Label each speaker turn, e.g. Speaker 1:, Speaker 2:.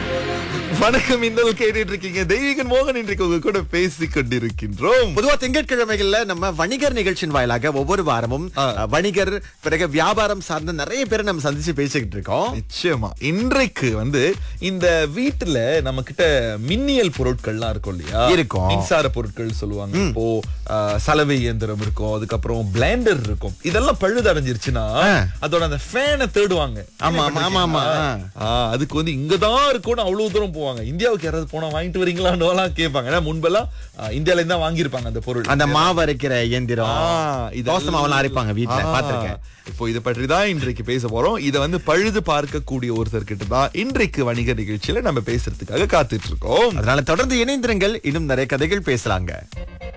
Speaker 1: வணக்கம் இன்னும் கேட்டுட்டு இருக்கீங்க தெய்வீகன் மோகன் இன்றைக்கு உங்க கூட பேசிக் கொண்டிருக்கின்றோம்
Speaker 2: பொதுவா திங்கட்கிழமைகள்ல நம்ம வணிகர் நிகழ்ச்சியின் வாயிலாக ஒவ்வொரு வாரமும் அஹ், வணிகர் பிறகு வியாபாரம் சார்ந்த நிறைய பேரை நம்ம சந்திச்சு பேசிக்கிட்டு இருக்கோம்
Speaker 1: நிச்சயமா இன்றைக்கு வந்து இந்த வீட்டுல நம்ம கிட்ட மின்னியல் பொருட்கள்லாம் இருக்கும் இல்லையா
Speaker 2: இருக்கும்.
Speaker 1: மின்சார பொருட்கள் சொல்லுவாங்க இப்போ ஆஹ், சலவை இயந்திரம் இருக்கும் அதுக்கப்புறம் பிளேண்டர் இருக்கும் இதெல்லாம் பழுதடைஞ்சிருச்சுன்னா அதோட அந்த ஃபேனை தேடுவாங்க
Speaker 2: ஆமா, ஆமா, ஆமா, ஆமா.
Speaker 1: ஆஹ், அதுக்கு வந்து இங்கதான் இருக்கும்னு அவ்வளவு தூரம் போவாங்க இந்தியாவுக்கு யாராவது போனா வாங்கிட்டு வரீங்களான்னு எல்லாம் கேட்பாங்க ஏன்னா முன்பெல்லாம் ஆஹ், இந்தியால இருந்து தான் வாங்கியிருப்பாங்க அந்த பொருள்
Speaker 2: அந்த மாவு அரைக்கிற இயந்திரம்
Speaker 1: ஆ, இதெல்லாம்
Speaker 2: தோசை மாவெல்லாம் அரைப்பாங்க வீட்டுல
Speaker 1: ஆ,
Speaker 2: பாத்திருக்கேன்
Speaker 1: இப்போ இதை பற்றி தான் இன்றைக்கு பேச போறோம் இதை வந்து பழுது பார்க்கக்கூடிய ஒருத்தர் கிட்ட தான் இன்றைக்கு வணிக நிகழ்ச்சியில நம்ம பேசுறதுக்காக காத்துட்டு இருக்கோம்
Speaker 2: அதனால தொடர்ந்து இணைந்திருங்கள் இன்னும் நிறைய கதைகள் பேசலாங்க